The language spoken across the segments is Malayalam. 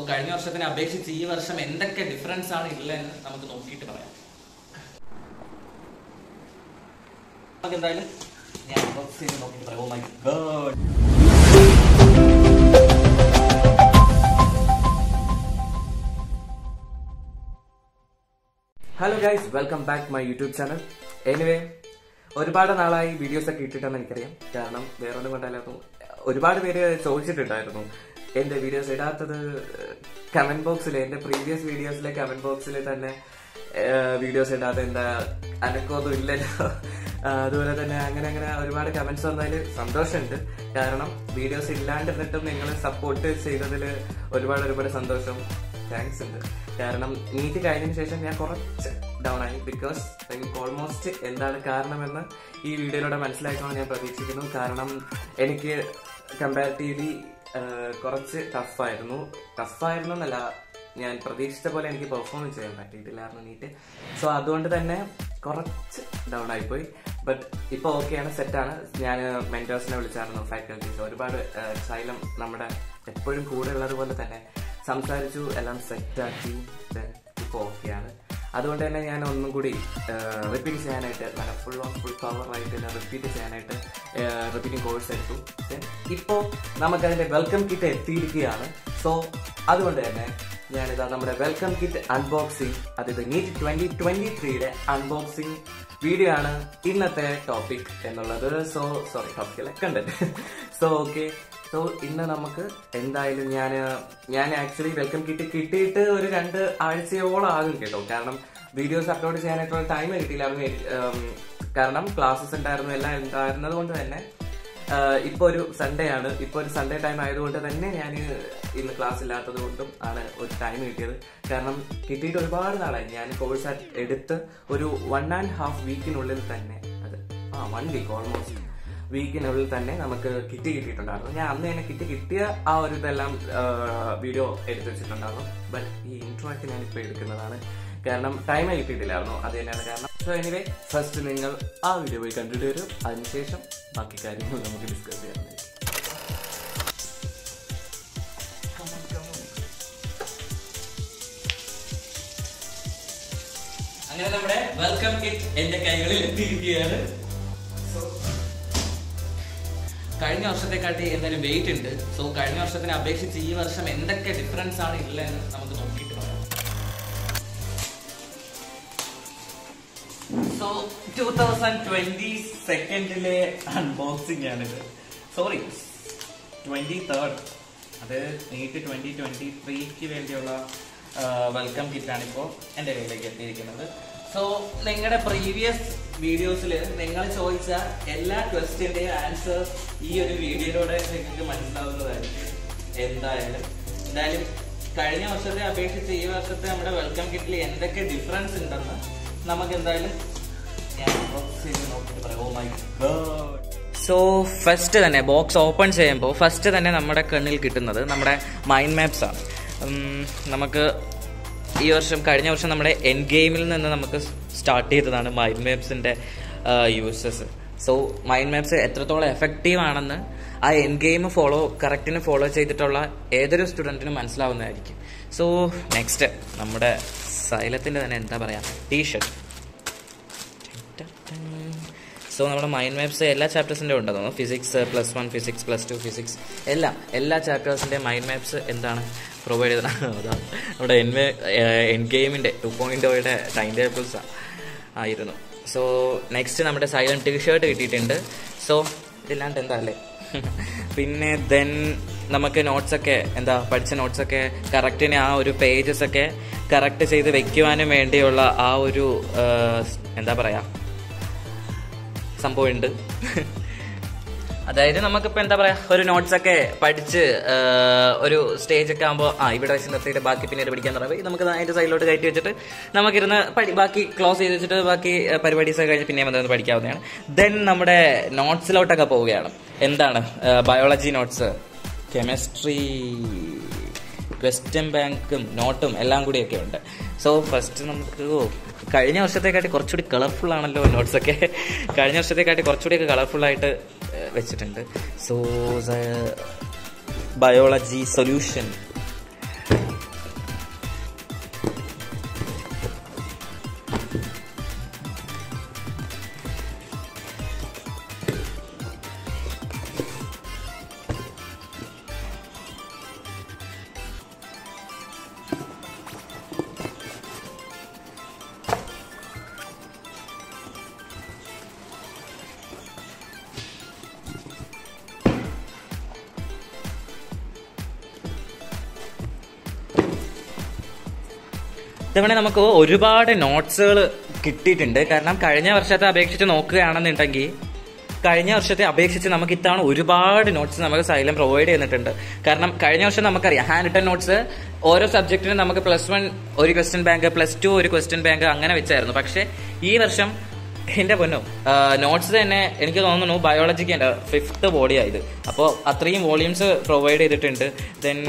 കഴിഞ്ഞ വർഷത്തിനെ അപേക്ഷിച്ച് ഈ വർഷം എന്തൊക്കെ ഡിഫറൻസ് ആണ് ഉള്ളതെന്ന് നമുക്ക് നോക്കിയിട്ട് പറയാം നമുക്ക് എന്തായാലും ഞാൻ box ചെയ്ത് നോക്കിയിട്ട് പറയാം oh my god hello guys welcome back my YouTube channel anyway ഒരുപാട് നാളായി വീഡിയോസ് ഒക്കെ ഇട്ടിട്ടെന്ന് എനിക്കറിയാം കാരണം വേറെ ഒന്നും കൊണ്ടല്ലാത്ത ഒരുപാട് പേര് ചോദിച്ചിട്ടുണ്ടായിരുന്നു എന്റെ വീഡിയോസ് ഇടാത്തത് കമന്റ് ബോക്സിൽ എന്റെ പ്രീവിയസ് വീഡിയോസിലെ കമന്റ് ബോക്സിൽ തന്നെ വീഡിയോസ് ഇടാതെ എന്താ അനക്കൊന്നും ഇല്ലല്ലോ ആ, അതുപോലെ തന്നെ അങ്ങനെ അങ്ങനെ ഒരുപാട് കമന്റ്സ് വന്നതിൽ സന്തോഷമുണ്ട് കാരണം വീഡിയോസ് ഇല്ലാണ്ടിരുന്നിട്ടും നിങ്ങൾ സപ്പോർട്ട് ചെയ്തതിൽ ഒരുപാട് ഒരുപാട് സന്തോഷം താങ്ക്സ് ഉണ്ട് കാരണം നീറ്റ് കഴിഞ്ഞതിന് ശേഷം ഞാൻ കുറച്ച് ഡൗൺ ആയി ബിക്കോസ് എനിക്ക് ഓൾമോസ്റ്റ് എന്താണ് കാരണമെന്ന് ഈ വീഡിയോയിലൂടെ മനസ്സിലാക്കണം ഞാൻ പ്രതീക്ഷിക്കുന്നു കാരണം എനിക്ക് കമ്പാരിറ്റീവ്ലി കുറച്ച് ടഫായിരുന്നു ടഫായിരുന്നു എന്നല്ല ഞാൻ പ്രതീക്ഷിച്ച പോലെ എനിക്ക് പെർഫോം ചെയ്യാൻ പറ്റിയിട്ടില്ലായിരുന്നു നീറ്റ് സോ അതുകൊണ്ട് തന്നെ കുറച്ച് ഡൗൺ ആയിപ്പോയി ബട്ട് ഇപ്പോൾ ഓക്കെയാണ് സെറ്റാണ് ഞാൻ മെന്റേഴ്സിനെ വിളിച്ചായിരുന്നു ഫാക്കൽറ്റീസ് ഒരുപാട് ശൈലം നമ്മുടെ എപ്പോഴും കൂടെ ഉള്ളത് പോലെ തന്നെ സംസാരിച്ചു എല്ലാം സെറ്റാക്കി ഇപ്പോൾ ഓക്കെയാണ് അതുകൊണ്ട് തന്നെ ഞാൻ ഒന്നും കൂടി റിപ്പീറ്റ് ചെയ്യാനായിട്ട് നല്ല ഫുൾ ഓൺ ഫുൾ പവർ ആയിട്ട് ഞാൻ റിപ്പീറ്റ് ചെയ്യാനായിട്ട് റിപ്പീറ്റിംഗ് കോഴ്സ് എടുത്തു Then ഇപ്പോൾ നമുക്കതിന്റെ വെൽക്കം കിറ്റ് എത്തിയിരിക്കുകയാണ് സോ അതുകൊണ്ട് തന്നെ ഞാനിതാ നമ്മുടെ വെൽക്കം കിറ്റ് അൺബോക്സിംഗ് അതായത് നീറ്റ് ട്വന്റി ട്വന്റി ത്രീയുടെ അൺബോക്സിംഗ് വീഡിയോ ആണ് ഇന്നത്തെ ടോപ്പിക് എന്നുള്ളത് സോ സോറി ടോപ്പിക് അല്ല കണ്ടന്റ് സോ ഓക്കെ സോ ഇന്ന് നമുക്ക് എന്തായാലും ഞാൻ ഞാൻ ആക്ച്വലി വെൽക്കം കിറ്റ് കിട്ടിയിട്ട് ഒരു രണ്ട് ആഴ്ചയോളം ആകും കേട്ടോ കാരണം വീഡിയോസ് അപ്ലോഡ് ചെയ്യാനായിട്ടുള്ള ടൈം കിട്ടിയില്ലായിരുന്നു ഉം, കാരണം ക്ലാസ്സസ് ഉണ്ടായിരുന്നു എല്ലാം ഉണ്ടായിരുന്നത് കൊണ്ട് തന്നെ ഇപ്പൊ ഒരു സൺഡേ ആണ് ഇപ്പൊ ഒരു സൺഡേ ടൈം ആയതുകൊണ്ട് തന്നെ ഞാൻ ഇന്ന് ക്ലാസ് ഇല്ലാത്തത് കൊണ്ടും ആണ് ഒരു ടൈം കിട്ടിയത് കാരണം കിട്ടിയിട്ട് ഒരുപാട് നാളായി ഞാൻ കോഴ്സ് എടുത്ത് ഒരു വൺ ആൻഡ് ഹാഫ് വീക്കിനുള്ളിൽ തന്നെ അത് ആ വൺ വീക്ക് ഓൾമോസ്റ്റ് വീക്കിനുള്ളിൽ തന്നെ നമുക്ക് കിറ്റ് കിട്ടിയിട്ടുണ്ടായിരുന്നു ഞാൻ അന്ന് തന്നെ കിറ്റ് കിട്ടിയ ആ ഒരു ഇതെല്ലാം വീഡിയോ എടുത്തു വെച്ചിട്ടുണ്ടായിരുന്നു ബട്ട് ഈ ഇൻട്രോ ഒക്കെ ഞാനിപ്പോൾ എടുക്കുന്നതാണ് കാരണം ടൈം കിട്ടിയിട്ടില്ലായിരുന്നു അത് തന്നെയാണ് കാരണം സോ എനിവേ ഫസ്റ്റ് നിങ്ങൾ ആ വീഡിയോ പോയി കണ്ടിട്ട് വരും അതിനുശേഷം ബാക്കി കാര്യങ്ങൾ നമുക്ക് ഡിസ്കസ് ചെയ്യാവുന്നതായിരിക്കും അങ്ങനെ നമ്മുടെ വെൽക്കം കിറ്റ് എന്റെ കൈകളിൽ എത്തിയിരിക്കുകയാണ് കഴിഞ്ഞ വർഷത്തെക്കാട്ടി എന്തായാലും വെയിറ്റ് ഉണ്ട് സോ കഴിഞ്ഞ വർഷത്തിനെ അപേക്ഷിച്ച് ഈ വർഷം എന്തൊക്കെ ഡിഫറൻസ് ആണ് ഉള്ളതെന്ന് നമുക്ക് നോക്കിയിട്ട് പറയാം സോ ടൂ തൗസൻഡ് ട്വന്റി സെക്കൻഡിലെ അൺബോക്സിംഗ് ആണിത് സോറി ട്വന്റി തേർഡ് അത് നീറ്റ് ട്വന്റി ട്വന്റി ത്രീക്ക് വേണ്ടിയുള്ള വെൽക്കം കിറ്റാണ് ഇപ്പോൾ എൻ്റെ കയ്യിലേക്ക് എത്തിയിരിക്കുന്നത് സോ നിങ്ങളുടെ പ്രീവിയസ് വീഡിയോസിൽ നിങ്ങൾ ചോദിച്ച എല്ലാ ക്വസ്റ്റ്യൻ്റെയും ആൻസർ ഈ ഒരു വീഡിയോയിലൂടെ നിങ്ങൾക്ക് മനസ്സിലാവുന്നതായിരിക്കും എന്തായാലും എന്തായാലും കഴിഞ്ഞ വർഷത്തെ അപേക്ഷിച്ച് ഈ വർഷത്തെ നമ്മുടെ വെൽക്കം കിറ്റിൽ എന്തൊക്കെ ഡിഫറൻസ് ഉണ്ടെന്ന് നമുക്ക് എന്തായാലും ഞാൻ ബോക്സ് ചെയ്ത് നോക്കിയിട്ട് പറയാം oh my god so first തന്നെ ബോക്സ് ഓപ്പൺ ചെയ്യുമ്പോൾ ഫസ്റ്റ് തന്നെ നമ്മുടെ കണ്ണിൽ കിട്ടുന്നത് നമ്മുടെ മൈൻഡ് മാപ്സ് ആണ് ഉം, നമുക്ക് ഈ വർഷം കഴിഞ്ഞ വർഷം നമ്മുടെ എൻ ഗെയിമിൽ നിന്ന് നമുക്ക് സ്റ്റാർട്ട് ചെയ്തതാണ് മൈൻഡ് മാപ്സിൻ്റെ യൂസസ് സോ മൈൻഡ് മാപ്സ് എത്രത്തോളം എഫക്റ്റീവ് ആണെന്ന് ആ എൻ ഗെയിം ഫോളോ കറക്റ്റിന് ഫോളോ ചെയ്തിട്ടുള്ള ഏതൊരു സ്റ്റുഡൻറ്റിനും മനസ്സിലാവുന്നതായിരിക്കും സോ നെക്സ്റ്റ് നമ്മുടെ സൈലത്തിൻ്റെ തന്നെ എന്താ പറയുക ടീഷർട്ട് സോ നമ്മുടെ മൈൻഡ് മാപ്സ് എല്ലാ ചാപ്റ്റേഴ്സിൻ്റെ ഉണ്ട് തോന്നുന്നു physics plus one physics plus two physics എല്ലാം എല്ലാ ചാപ്റ്റേഴ്സിൻ്റെ മൈൻഡ് മാപ്സ് എന്താണ് പ്രൊവൈഡ് ചെയ്തത് അതാണ് നമ്മുടെ എൻ എൻ ഗെയിമിൻ്റെ ടു പോയിൻ്റ് ഓയുടെ ടൈം ടേബിൾസ് ആയിരുന്നു സോ നെക്സ്റ്റ് നമ്മുടെ സൈലന്റ് ടീ ഷർട്ട് കിട്ടിയിട്ടുണ്ട് സോ ഇതില്ലാണ്ട് എന്താ അല്ലേ പിന്നെ ദെൻ നമുക്ക് നോട്ട്സൊക്കെ എന്താ പഠിച്ച നോട്ട്സൊക്കെ കറക്റ്റിന് ആ ഒരു പേജസ് ഒക്കെ കറക്റ്റ് ചെയ്ത് വെക്കുവാനും വേണ്ടിയുള്ള ആ ഒരു ആ, എന്താ പറയുക സംഭവമുണ്ട് അതായത് നമുക്കിപ്പോൾ എന്താ പറയുക ഒരു നോട്ട്സ് ഒക്കെ പഠിച്ച് ആ, ഒരു സ്റ്റേജ് ഒക്കെ ആകുമ്പോൾ ആ ഇവിടെ വെച്ച് നിർത്തിയിട്ട് ബാക്കി പിന്നീട് പഠിക്കാൻ തുടങ്ങി നമുക്ക് അതിൻ്റെ സൈഡിലോട്ട് കയറ്റി വെച്ചിട്ട് നമുക്കിരുന്ന് പഠി ബാക്കി ക്ലോസ് ചെയ്ത് വെച്ചിട്ട് ബാക്കി പരിപാടീസ് ഒക്കെ കഴിഞ്ഞ് പിന്നെ വന്ന് പഠിക്കാവുന്നതാണ് ദെൻ നമ്മുടെ നോട്ട്സിലോട്ടൊക്കെ പോവുകയാണ് എന്താണ് ബയോളജി നോട്ട്സ് കെമിസ്ട്രി ക്വസ്റ്റ്യൻ ബാങ്കും നോട്ടും എല്ലാം കൂടിയൊക്കെ ഉണ്ട് സോ ഫസ്റ്റ് നമുക്ക് ഓ, കഴിഞ്ഞ വർഷത്തെക്കാട്ടി കുറച്ചുകൂടി കളർഫുൾ ആണല്ലോ നോട്ട്സ് ഒക്കെ കഴിഞ്ഞ വർഷത്തെക്കാട്ടി കുറച്ചുകൂടിയൊക്കെ കളർഫുൾ ആയിട്ട് ഏഹ്, വെച്ചിട്ടുണ്ട് സോ ബയോളജി സൊല്യൂഷൻ ഇത്തവണ നമുക്ക് ഒരുപാട് നോട്ട്സുകൾ കിട്ടിയിട്ടുണ്ട് കാരണം കഴിഞ്ഞ വർഷത്തെ അപേക്ഷിച്ച് നോക്കുകയാണെന്നുണ്ടെങ്കിൽ കഴിഞ്ഞ വർഷത്തെ അപേക്ഷിച്ച് നമുക്ക് ഇത്തവണ ഒരുപാട് നോട്ട്സ് നമുക്ക് സൈലം പ്രൊവൈഡ് ചെയ്തിട്ടുണ്ട് കാരണം കഴിഞ്ഞ വർഷം നമുക്കറിയാം ഹാൻഡ് റിട്ടൺ നോട്ട്സ് ഓരോ സബ്ജക്റ്റിനും നമുക്ക് പ്ലസ് വൺ ഒരു ക്വസ്റ്റ്യൻ ബാങ്ക് പ്ലസ് ടു ഒരു ക്വസ്റ്റ്യൻ ബാങ്ക് അങ്ങനെ വെച്ചായിരുന്നു പക്ഷേ ഈ വർഷം എന്റെ പൊന്നോ നോട്ട്സ് തന്നെ എനിക്ക് തോന്നുന്നു ബയോളജിക്ക് എൻ്റെ ഫിഫ്ത്ത് ബോഡി ആയത് അപ്പോൾ അത്രയും വോളിയൂംസ് പ്രൊവൈഡ് ചെയ്തിട്ടുണ്ട് ദെൻ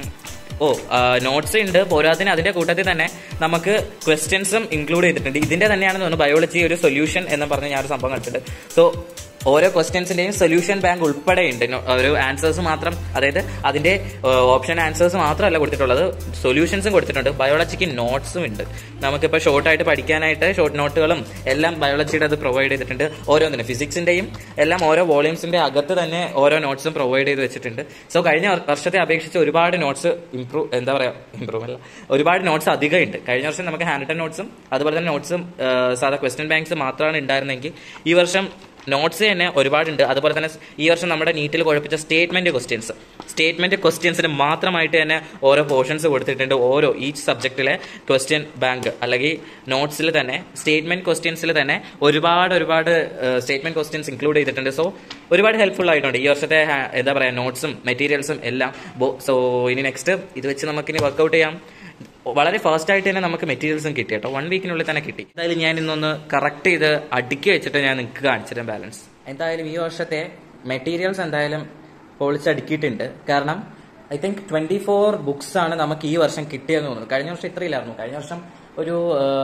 ഓ നോട്ട്സ് ഉണ്ട് പോരാത്തിന് അതിന്റെ കൂട്ടത്തിൽ തന്നെ നമുക്ക് ക്വസ്റ്റ്യൻസും ഇൻക്ലൂഡ് ചെയ്തിട്ടുണ്ട് ഇതിന്റെ തന്നെയാണെന്ന് തോന്നുന്നു ബയോളജി ഒരു സൊല്യൂഷൻ എന്ന് പറഞ്ഞ് ഞാനൊരു സംഭവം കണ്ടിട്ടുണ്ട് സോ ഓരോ ക്വസ്റ്റ്യൻസിന്റെയും സൊല്യൂഷൻ ബാങ്ക് ഉൾപ്പെടെ ഉണ്ട് നോ- ഒരു ആൻസേഴ്സ് മാത്രം അതായത് അതിന്റെ ഓപ്ഷൻ ആൻസേഴ്സ് മാത്രമല്ല കൊടുത്തിട്ടുള്ളത് സൊല്യൂഷൻസും കൊടുത്തിട്ടുണ്ട് ബയോളജിക്ക് നോട്ട്സും ഉണ്ട് നമുക്കിപ്പോൾ ഷോർട്ടായിട്ട് പഠിക്കാനായിട്ട് ഷോർട്ട് നോട്ടുകളും എല്ലാം ബയോളജിയുടെ അത് പ്രൊവൈഡ് ചെയ്തിട്ടുണ്ട് ഓരോന്നിനും ഫിസിക്സിന്റെയും എല്ലാം ഓരോ വോളിയൂംസിന്റെ അകത്ത് തന്നെ ഓരോ നോട്ട്സും പ്രൊവൈഡ് ചെയ്ത് വെച്ചിട്ടുണ്ട് സോ കഴിഞ്ഞ വർ- വർഷത്തെ അപേക്ഷിച്ച് ഒരുപാട് നോട്ട്സ് ഇംപ്രൂവ് എന്താ പറയാ ഇംപ്രൂവ് അല്ല ഒരുപാട് നോട്ട്സ് അധികം ഉണ്ട് കഴിഞ്ഞ വർഷം നമുക്ക് ഹാൻഡ് റിട്ടൺ നോട്ട്സും അതുപോലെ തന്നെ നോട്ട്സും സാധാ ക്വസ്റ്റ്യൻ ബാങ്ക്സ് മാത്രമാണ് ഉണ്ടായിരുന്നെങ്കിൽ ഈ വർഷം നോട്ട്സ് തന്നെ ഒരുപാടുണ്ട് അതുപോലെ തന്നെ ഈ വർഷം നമ്മുടെ നീറ്റിൽ കുഴപ്പിച്ച സ്റ്റേറ്റ്മെന്റ് ക്വസ്റ്റ്യൻസ് സ്റ്റേറ്റ്മെന്റ് ക്വസ്റ്റ്യൻസിന് മാത്രമായിട്ട് തന്നെ ഓരോ പോർഷൻസ് കൊടുത്തിട്ടുണ്ട് ഓരോ ഈച്ച് സബ്ജക്റ്റിലെ ക്വസ്റ്റ്യൻ ബാങ്ക് അല്ലെങ്കിൽ നോട്ട്സിൽ തന്നെ സ്റ്റേറ്റ്മെന്റ് ക്വസ്റ്റ്യൻസിൽ തന്നെ ഒരുപാട് ഒരുപാട് സ്റ്റേറ്റ്മെന്റ് ക്വസ്റ്റ്യൻസ് ഇൻക്ലൂഡ് ചെയ്തിട്ടുണ്ട് സോ ഒരുപാട് ഹെൽപ്ഫുൾ ആയിട്ടുണ്ട് ഈ വർഷത്തെ ha- എന്താ പറയുക നോട്ട്സും മെറ്റീരിയൽസും എല്ലാം സോ ഇനി നെക്സ്റ്റ് ഇത് വെച്ച് നമുക്കിനി വർക്കൗട്ട് ചെയ്യാം വളരെ ഫാസ്റ്റ് ആയിട്ട് തന്നെ നമുക്ക് മെറ്റീരിയൽസും കിട്ടി കേട്ടോ വൺ വീക്കിനുള്ളിൽ തന്നെ കിട്ടി എന്തായാലും ഞാൻ ഇന്നൊന്ന് കറക്റ്റ് ചെയ്ത് അടുക്കി വെച്ചിട്ട് ഞാൻ നിങ്ങൾക്ക് കാണിച്ചിട്ട് ബാലൻസ് എന്തായാലും ഈ വർഷത്തെ മെറ്റീരിയൽസ് എന്തായാലും പൊളിച്ചടുക്കിയിട്ടുണ്ട് കാരണം I think twenty four books ആണ് നമുക്ക് ഈ വർഷം കിട്ടിയെന്ന് തോന്നുന്നു കഴിഞ്ഞ വർഷം ഇത്രയില്ലായിരുന്നു കഴിഞ്ഞ വർഷം ഒരു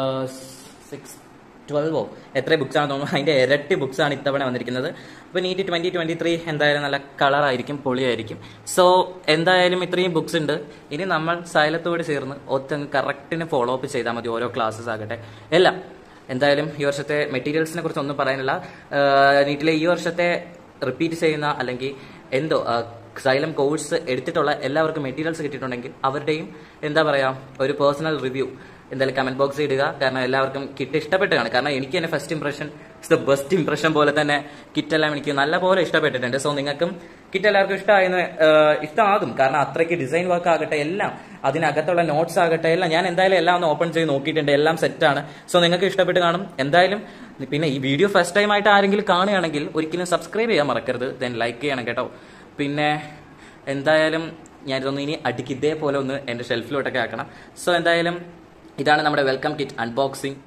സിക്സ് ട്വൽവോ എത്ര ബുക്സ് ആണ് തോന്നുന്നു അതിന്റെ ഇരട്ടി ബുക്സ് ആണ് ഇത്തവണ വന്നിരിക്കുന്നത് അപ്പൊ നീറ്റ് ട്വന്റി ട്വന്റി ത്രീ എന്തായാലും നല്ല കളറായിരിക്കും പൊളിയായിരിക്കും സോ എന്തായാലും ഇത്രയും ബുക്സ് ഉണ്ട് ഇനി നമ്മൾ സൈലത്തോട് ചേർന്ന് ഒത്തങ്ങ് കറക്റ്റിന് ഫോളോ അപ്പ് ചെയ്താൽ മതി ഓരോ ക്ലാസ്സസ് ആകട്ടെ എല്ലാം എന്തായാലും ഈ വർഷത്തെ മെറ്റീരിയൽസിനെ കുറിച്ച് ഒന്നും പറയാനില്ല ആഹ് നീറ്റിലെ ഈ വർഷത്തെ റിപ്പീറ്റ് ചെയ്യുന്ന അല്ലെങ്കിൽ എന്തോ സൈലം കോഴ്സ് എടുത്തിട്ടുള്ള എല്ലാവർക്കും മെറ്റീരിയൽസ് കിട്ടിയിട്ടുണ്ടെങ്കിൽ അവരുടെയും എന്താ പറയാ ഒരു പേഴ്സണൽ റിവ്യൂ എന്തായാലും കമന്റ് ബോക്സിൽ ഇടുക കാരണം എല്ലാവർക്കും കിറ്റ് ഇഷ്ടപ്പെട്ടാണ് കാരണം എനിക്ക് തന്നെ first impression the best impression പോലെ തന്നെ കിറ്റ് എല്ലാം എനിക്ക് നല്ല പോലെ ഇഷ്ടപ്പെട്ടിട്ടുണ്ട് സോ നിങ്ങൾക്കും കിറ്റ് എല്ലാവർക്കും ഇഷ്ടമായെന്ന് ആഹ് ഇഷ്ടമാകും കാരണം അത്രയ്ക്ക് ഡിസൈൻ വർക്ക് ആകട്ടെ എല്ലാം അതിനകത്തുള്ള നോട്ട്സ് ആകട്ടെ എല്ലാം ഞാൻ എന്തായാലും എല്ലാം ഒന്ന് ഓപ്പൺ ചെയ്ത് നോക്കിയിട്ടുണ്ട് എല്ലാം സെറ്റാണ് സോ നിങ്ങൾക്ക് ഇഷ്ടപ്പെട്ട് കാണും എന്തായാലും പിന്നെ ഈ വീഡിയോ ഫസ്റ്റ് ടൈം ആയിട്ട് ആരെങ്കിലും കാണുകയാണെങ്കിൽ ഒരിക്കലും സബ്സ്ക്രൈബ് ചെയ്യാൻ മറക്കരുത് ദെൻ ലൈക്ക് ചെയ്യണം കേട്ടോ പിന്നെ എന്തായാലും ഞാനിതൊന്ന് ഇനി അടുക്കി ഇതേപോലെ ഒന്ന് എന്റെ ഷെൽഫിലോട്ടൊക്കെ ആക്കണം സോ എന്തായാലും ഇതാണ് നമ്മുടെ welcome kit unboxing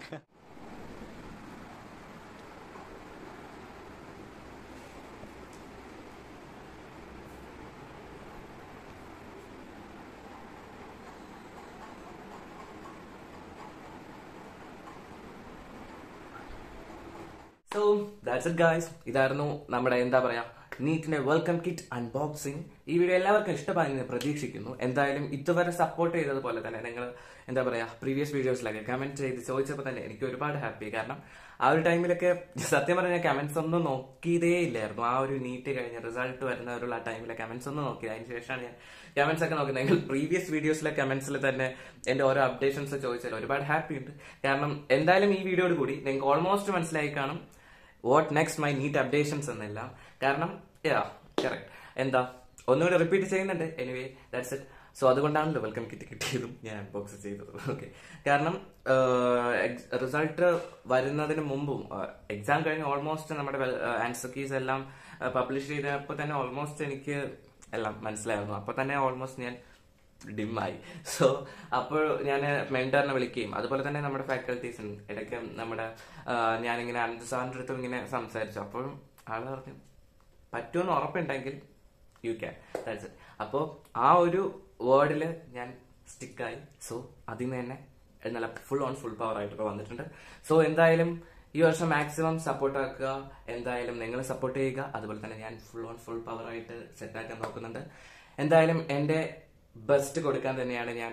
so that's it guys ഇതായിരുന്നു നമ്മുടെ എന്താ പറയാ നീറ്റിന്റെ വെൽക്കം കിറ്റ് അൺബോക്സിംഗ് ഈ വീഡിയോ എല്ലാവർക്കും ഇഷ്ടമായെന്ന് പ്രതീക്ഷിക്കുന്നു എന്തായാലും ഇതുവരെ സപ്പോർട്ട് ചെയ്തതുപോലെ തന്നെ നിങ്ങൾ എന്താ പറയാ പ്രീവിയസ് വീഡിയോസിലൊക്കെ കമന്റ് ചെയ്ത് ചോദിച്ചപ്പോൾ തന്നെ എനിക്ക് ഒരുപാട് ഹാപ്പി കാരണം ആ ഒരു ടൈമിലൊക്കെ സത്യം പറഞ്ഞാൽ കമന്റ്സ് ഒന്നും നോക്കിയതേ ഇല്ലായിരുന്നു ആ ഒരു നീറ്റ് കഴിഞ്ഞ റിസൾട്ട് വരുന്നവരുള്ള ആ ടൈമിലെ കമന്റ്സ് ഒന്നും നോക്കിയത് അതിന് ശേഷമാണ് ഞാൻ കമന്റ്സ് ഒക്കെ നോക്കുന്നത് എങ്കിൽ പ്രീവിയസ് വീഡിയോസിലെ കമന്റ്സിൽ തന്നെ എന്റെ ഓരോ അപ്ഡേഷൻസ് ചോദിച്ചാൽ ഒരുപാട് ഹാപ്പി ഉണ്ട് കാരണം എന്തായാലും ഈ വീഡിയോയോട് കൂടി നിങ്ങൾക്ക് ഓൾമോസ്റ്റ് മനസ്സിലായി കാണും what next my NEET updations എന്നെല്ലാം കാരണം കറക്റ്റ് എന്താ ഒന്നുകൂടി റിപ്പീറ്റ് ചെയ്യുന്നുണ്ട് എനിവേ ദാറ്റ്സ് ഇറ്റ് സോ അതുകൊണ്ടാണല്ലോ വെൽക്കം കിറ്റ് കിട്ടിയതും ഞാൻ അൺബോക്സ് ചെയ്തത് ഓക്കെ കാരണം റിസൾട്ട് വരുന്നതിന് മുമ്പും എക്സാം കഴിഞ്ഞ് ഓൾമോസ്റ്റ് നമ്മുടെ ആൻസർ കീസ് എല്ലാം പബ്ലിഷ് ചെയ്തപ്പോൾ തന്നെ ഓൾമോസ്റ്റ് എനിക്ക് എല്ലാം മനസ്സിലായിരുന്നു അപ്പോൾ തന്നെ ഓൾമോസ്റ്റ് ഞാൻ ഡിമ്മായി സോ അപ്പോൾ ഞാൻ മെന്ററിനെ വിളിക്കുകയും അതുപോലെ തന്നെ നമ്മുടെ ഫാക്കൽറ്റീസിന് ഇടയ്ക്ക് നമ്മുടെ ആ, ഞാനിങ്ങനെ അനന്ത് സാറിൻ്റെ അടുത്തും ഇങ്ങനെ സംസാരിച്ചു അപ്പോൾ ആള് പറഞ്ഞു പറ്റുമെന്ന് ഉറപ്പുണ്ടെങ്കിൽ യു ക്യാൻ ദാറ്റ്സ് ഇറ്റ് അപ്പോൾ ആ ഒരു വേർഡിൽ ഞാൻ സ്റ്റിക്കായി സോ അതിൽ നിന്ന് തന്നെ നല്ല ഫുൾ ഓൺ ഫുൾ പവർ ആയിട്ട് വന്നിട്ടുണ്ട് സോ എന്തായാലും ഈ വർഷം മാക്സിമം സപ്പോർട്ട് ആക്കുക എന്തായാലും നിങ്ങൾ സപ്പോർട്ട് ചെയ്യുക അതുപോലെ തന്നെ ഞാൻ ഫുൾ ഓൺ ഫുൾ പവർ ആയിട്ട് സെറ്റ് ആക്കാൻ നോക്കുന്നുണ്ട് എന്തായാലും എന്റെ ബെസ്റ്റ് കൊടുക്കാൻ തന്നെയാണ് ഞാൻ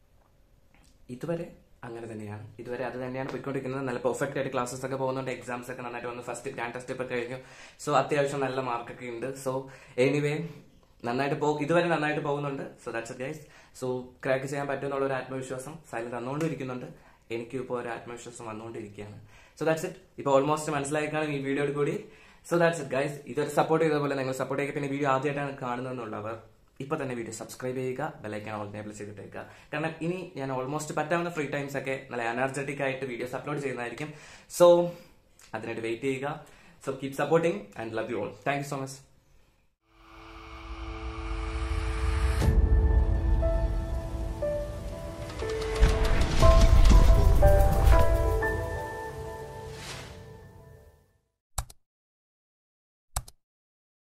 ഇതുവരെ അങ്ങനെ തന്നെയാണ് ഇതുവരെ അത് തന്നെയാണ് പോയിക്കൊണ്ടിരിക്കുന്നത് നല്ല പെർഫെക്റ്റ് ആയിട്ട് ക്ലാസ്സസ് ഒക്കെ പോകുന്നുണ്ട് എക്സാംസ് ഒക്കെ നന്നായിട്ട് വന്നു ഫസ്റ്റ് ഗ്രാൻഡ് ടെസ്റ്റ് ഒക്കെ കഴിഞ്ഞു സോ അത്യാവശ്യം നല്ല മാർക്കൊക്കെ ഉണ്ട് സോ എനിവേ നന്നായിട്ട് പോകും ഇതുവരെ നന്നായിട്ട് പോകുന്നുണ്ട് so that's guys so crack ചെയ്യാൻ പറ്റുമെന്നുള്ള ഒരു ആത്മവിശ്വാസം സൈലന്റ് തന്നുകൊണ്ടിരിക്കുന്നുണ്ട് എനിക്കും ഇപ്പോൾ ഒരു ആത്മവിശ്വാസം വന്നുകൊണ്ടിരിക്കുകയാണ് സോ ദാറ്റ്സ് ഇറ്റ് ഇപ്പോൾ ഓൾമോസ്റ്റ് മനസ്സിലായി കാണും ഈ വീഡിയോയിൽ കൂടി സോ ദാറ്റ്സ് ഇറ്റ് ഗൈസ് ഇതൊരു സപ്പോർട്ട് ചെയ്ത പോലെ നിങ്ങൾ സപ്പോർട്ട് ചെയ്യ പിന്നെ വീഡിയോ ആദ്യമായിട്ടാണ് കാണുന്നതെന്നുള്ളവർ ഇപ്പൊ തന്നെ വീഡിയോ സബ്സ്ക്രൈബ് ചെയ്യുക ബെലൈക്കൺ ഓൾ എനേബിൾ ചെയ്തിട്ടേക്കുക കാരണം ഇനി ഞാൻ ഓൾമോസ്റ്റ് പറ്റാവുന്ന ഫ്രീ ടൈംസ് ഒക്കെ നല്ല എനർജറ്റിക് ആയിട്ട് വീഡിയോസ് അപ്ലോഡ് ചെയ്യുന്നതായിരിക്കും സോ അതിനായിട്ട് വെയിറ്റ് ചെയ്യുക so keep supporting and love you all thank you so much